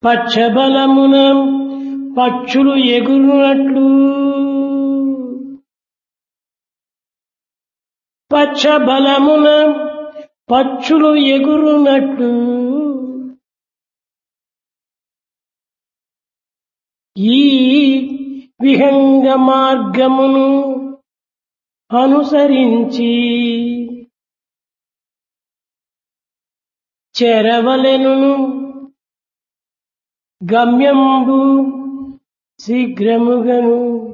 పచ్చబలమున పక్షులు ఎగురునట్లు పచ్చబలమున పక్షులు ఎగురునట్లు ఈ విహంగ మార్గమును అనుసరించి చెరవలెను గమ్యంబు శీఘ్రముగను